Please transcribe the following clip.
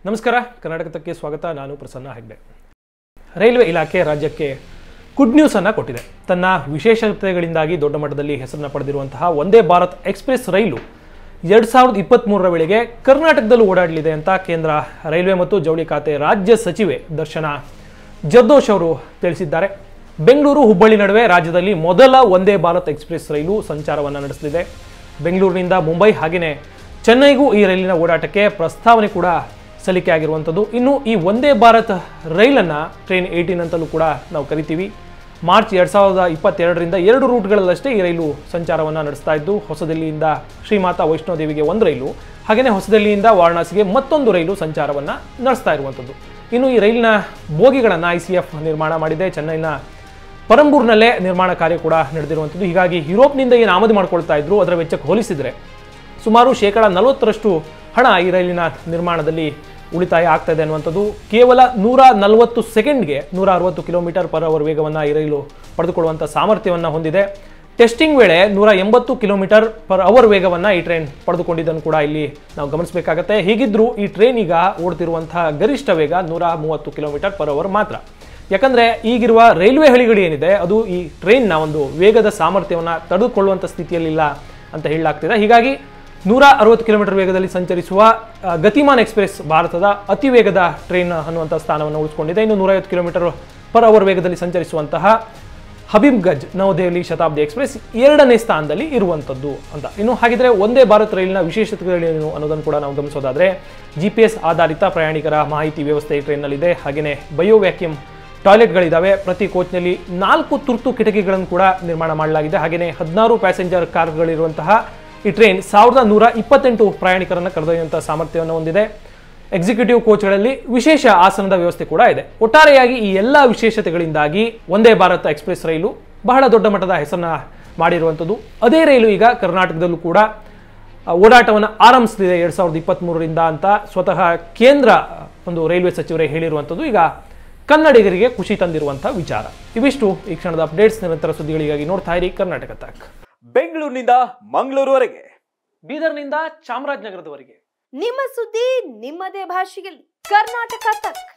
ನಮಸ್ಕಾರ ಕರ್ನಾಟಕ ತಕ್ಕೆ ಸ್ವಾಗತ ನಾನು ಪ್ರಸನ್ನ ಹೆಗ್ಡೆ ರೈಲ್ವೆ ಇಲಾಖೆ ರಾಜ್ಯಕ್ಕೆ ಗುಡ್ ನ್ಯೂಸ್ ಅನ್ನ ಕೊಟ್ಟಿದೆ ತನ್ನ ವಿಶೇಷತೆಗಳಿಂದಾಗಿ ದೊಡ್ಡ ಮಟ್ಟದಲ್ಲಿ ಹೆಸರನ್ನ ಪಡೆದಿರುವಂತಹ ಒಂದೇ ಭಾರತ್ ಎಕ್ಸ್ಪ್ರೆಸ್ ರೈಲು ಎರಡ್ ಸಾವಿರದ ಇಪ್ಪತ್ತ್ಮೂರರ ವೇಳೆಗೆ ಕರ್ನಾಟಕದಲ್ಲೂ ಓಡಾಡಲಿದೆ ಅಂತ ಕೇಂದ್ರ ರೈಲ್ವೆ ಮತ್ತು ಜವಳಿ ಖಾತೆ ರಾಜ್ಯ ಸಚಿವೆ ದರ್ಶನ ಜರ್ದೋಶ್ ಅವರು ತಿಳಿಸಿದ್ದಾರೆ ಬೆಂಗಳೂರು ಹುಬ್ಬಳ್ಳಿ ನಡುವೆ ರಾಜ್ಯದಲ್ಲಿ ಮೊದಲ ಒಂದೇ ಭಾರತ್ ಎಕ್ಸ್ಪ್ರೆಸ್ ರೈಲು ಸಂಚಾರವನ್ನು ನಡೆಸಲಿದೆ ಬೆಂಗಳೂರಿನಿಂದ ಮುಂಬೈ ಹಾಗೆಯೇ ಚೆನ್ನೈಗೂ ಈ ರೈಲಿನ ಓಡಾಟಕ್ಕೆ ಪ್ರಸ್ತಾವನೆ ಕೂಡ ಸಲ್ಲಿಕೆ ಆಗಿರುವಂಥದ್ದು ಇನ್ನು ಈ ಒಂದೇ ಭಾರತ್ ರೈಲನ್ನು ಟ್ರೈನ್ ಏಯ್ಟೀನ್ ಅಂತಲೂ ಕೂಡ ನಾವು ಕರಿತೀವಿ ಮಾರ್ಚ್ ಎರಡು ಸಾವಿರದ ಇಪ್ಪತ್ತೆರಡರಿಂದ ಎರಡು ರೂಟ್ಗಳಲ್ಲಷ್ಟೇ ಈ ರೈಲು ಸಂಚಾರವನ್ನು ನಡೆಸ್ತಾ ಇದ್ದು ಹೊಸದಿಲ್ಲಿಯಿಂದ ಶ್ರೀಮಾತಾ ವೈಷ್ಣೋದೇವಿಗೆ ಒಂದು ರೈಲು ಹಾಗೆಯೇ ಹೊಸದಿಲ್ಲಿಯಿಂದ ವಾರಣಾಸಿಗೆ ಮತ್ತೊಂದು ರೈಲು ಸಂಚಾರವನ್ನು ನಡೆಸ್ತಾ ಇರುವಂಥದ್ದು ಇನ್ನು ಈ ರೈಲಿನ ಬೋಗಿಗಳನ್ನು ಐ ಸಿ ಎಫ್ ನಿರ್ಮಾಣ ಮಾಡಿದೆ ಚೆನ್ನೈನ ಪರಂಬೂರ್ನಲ್ಲೇ ನಿರ್ಮಾಣ ಕಾರ್ಯ ಕೂಡ ನಡೆದಿರುವಂಥದ್ದು ಹೀಗಾಗಿ ಯುರೋಪ್ನಿಂದ ಏನು ಆಮದು ಮಾಡ್ಕೊಳ್ತಾ ಇದ್ರು ಅದರ ವೆಚ್ಚಕ್ಕೆ ಹೋಲಿಸಿದರೆ ಸುಮಾರು ಶೇಕಡ ನಲವತ್ತರಷ್ಟು ಹಣ ಈ ರೈಲಿನ ನಿರ್ಮಾಣದಲ್ಲಿ ಉಳಿತಾಯ ಆಗ್ತಾ ಇದೆ ಅನ್ನುವಂಥದ್ದು ಕೇವಲ ನೂರ ನಲವತ್ತು ಸೆಕೆಂಡ್ಗೆ ನೂರ ಅರವತ್ತು ಕಿಲೋಮೀಟರ್ ಪರ್ ಅವರ್ ವೇಗವನ್ನು ಈ ರೈಲು ಪಡೆದುಕೊಳ್ಳುವಂಥ ಸಾಮರ್ಥ್ಯವನ್ನು ಹೊಂದಿದೆ ಟೆಸ್ಟಿಂಗ್ ವೇಳೆ ನೂರ ಎಂಬತ್ತು ಕಿಲೋಮೀಟರ್ ಪರ್ ಅವರ್ ವೇಗವನ್ನು ಈ ಟ್ರೈನ್ ಪಡೆದುಕೊಂಡಿದ್ದನ್ನು ಕೂಡ ಇಲ್ಲಿ ನಾವು ಗಮನಿಸಬೇಕಾಗತ್ತೆ ಹೀಗಿದ್ರೂ ಈ ಟ್ರೈನ್ ಈಗ ಓಡ್ತಿರುವಂತಹ ಗರಿಷ್ಠ ವೇಗ ನೂರ ಮೂವತ್ತು ಕಿಲೋಮೀಟರ್ ಪರ್ ಅವರ್ ಮಾತ್ರ ಯಾಕಂದ್ರೆ ಈಗಿರುವ ರೈಲ್ವೆ ಹಳಿಗಳು ಏನಿದೆ ಅದು ಈ ಟ್ರೈನ್ನ ಒಂದು ವೇಗದ ಸಾಮರ್ಥ್ಯವನ್ನು ತಡೆದುಕೊಳ್ಳುವಂಥ ಸ್ಥಿತಿಯಲ್ಲಿಲ್ಲ ಅಂತ ಹೇಳಲಾಗ್ತಿದೆ ಹೀಗಾಗಿ ನೂರ ಅರವತ್ತು ಕಿಲೋಮೀಟರ್ ವೇಗದಲ್ಲಿ ಸಂಚರಿಸುವ ಆ, ಗತಿಮಾನ್ ಎಕ್ಸ್ಪ್ರೆಸ್ ಭಾರತದ ಅತಿ ವೇಗದ ಟ್ರೈನ್ ಅನ್ನುವಂಥ ಸ್ಥಾನವನ್ನು ಉಳಿಸಿಕೊಂಡಿದೆ ಇನ್ನು ನೂರೈವತ್ತು ಕಿಲೋಮೀಟರ್ ಪರ್ ಅವರ್ ವೇಗದಲ್ಲಿ ಸಂಚರಿಸುವಂತಹ ಹಬೀಬ್ಗಂಜ್ ನವದೆಹಲಿ ಶತಾಬ್ದಿ ಎಕ್ಸ್ಪ್ರೆಸ್ ಎರಡನೇ ಸ್ಥಾನದಲ್ಲಿ ಇರುವಂಥದ್ದು ಅಂತ ಇನ್ನು ಹಾಗಿದ್ರೆ ಒಂದೇ ಭಾರತ್ ರೈಲಿನ ವಿಶೇಷತೆಗಳೇನು ಅನ್ನೋದನ್ನು ಕೂಡ ನಾವು ಗಮನಿಸೋದಾದ್ರೆ ಜಿ ಪಿ ಎಸ್ ಆಧಾರಿತ ಪ್ರಯಾಣಿಕರ ಮಾಹಿತಿ ವ್ಯವಸ್ಥೆ ಈ ಟ್ರೈನ್ನಲ್ಲಿದೆ ಹಾಗೆಯೇ ಬಯೋ ವ್ಯಾಕ್ಯೂಮ್ ಟಾಯ್ಲೆಟ್ಗಳಿದ್ದಾವೆ ಪ್ರತಿ ಕೋಚ್ನಲ್ಲಿ ನಾಲ್ಕು ತುರ್ತು ಕಿಟಕಿಗಳನ್ನು ಕೂಡ ನಿರ್ಮಾಣ ಮಾಡಲಾಗಿದೆ ಹಾಗೆಯೇ ಹದಿನಾರು ಪ್ಯಾಸೆಂಜರ್ ಕಾರ್ಗಳಿರುವಂತಹ ಈ ಟ್ರೈನ್ ಸಾವಿರದ ನೂರ ಇಪ್ಪತ್ತೆಂಟು ಪ್ರಯಾಣಿಕರನ್ನು ಕರೆದೊಯ್ಯುವಂತಹ ಸಾಮರ್ಥ್ಯವನ್ನು ಹೊಂದಿದೆ ಎಕ್ಸಿಕ್ಯೂಟಿವ್ ಕೋಚ್ಗಳಲ್ಲಿ ವಿಶೇಷ ಆಸನದ ವ್ಯವಸ್ಥೆ ಕೂಡ ಇದೆ ಒಟ್ಟಾರೆಯಾಗಿ ಈ ಎಲ್ಲ ವಿಶೇಷತೆಗಳಿಂದಾಗಿ ಒಂದೇ ಭಾರತ ಎಕ್ಸ್ಪ್ರೆಸ್ ರೈಲು ಬಹಳ ದೊಡ್ಡ ಮಟ್ಟದ ಹೆಸರನ್ನ ಮಾಡಿರುವಂಥದ್ದು ಅದೇ ರೈಲು ಈಗ ಕರ್ನಾಟಕದಲ್ಲೂ ಕೂಡ ಆ, ಓಡಾಟವನ್ನು ಆರಂಭಿಸಲಿದೆ ಎರಡ್ ಸಾವಿರದ ಇಪ್ಪತ್ತ್ಮೂರರಿಂದ ಅಂತ ಸ್ವತಃ ಕೇಂದ್ರ ಒಂದು ರೈಲ್ವೆ ಸಚಿವರೇ ಹೇಳಿರುವಂಥದ್ದು ಈಗ ಕನ್ನಡಿಗರಿಗೆ ಖುಷಿ ತಂದಿರುವಂಥ ವಿಚಾರ ಇವಿಷ್ಟು ಈ ಕ್ಷಣದ ಅಪ್ಡೇಟ್ಸ್ ನಿರಂತರ ಸುದ್ದಿಗಳಿಗಾಗಿ ನೋಡ್ತಾ ಇರಿ ಕರ್ನಾಟಕ ತಕ್ ಬೆಂಗಳೂರಿನಿಂದ ಮಂಗಳೂರುವರೆಗೆ ಬೀದರ್ನಿಂದ ಚಾಮರಾಜನಗರದವರೆಗೆ ನಿಮ್ಮ ಸುದ್ದಿ ನಿಮ್ಮದೇ ಭಾಷೆಯಲ್ಲಿ ಕರ್ನಾಟಕ ತಕ್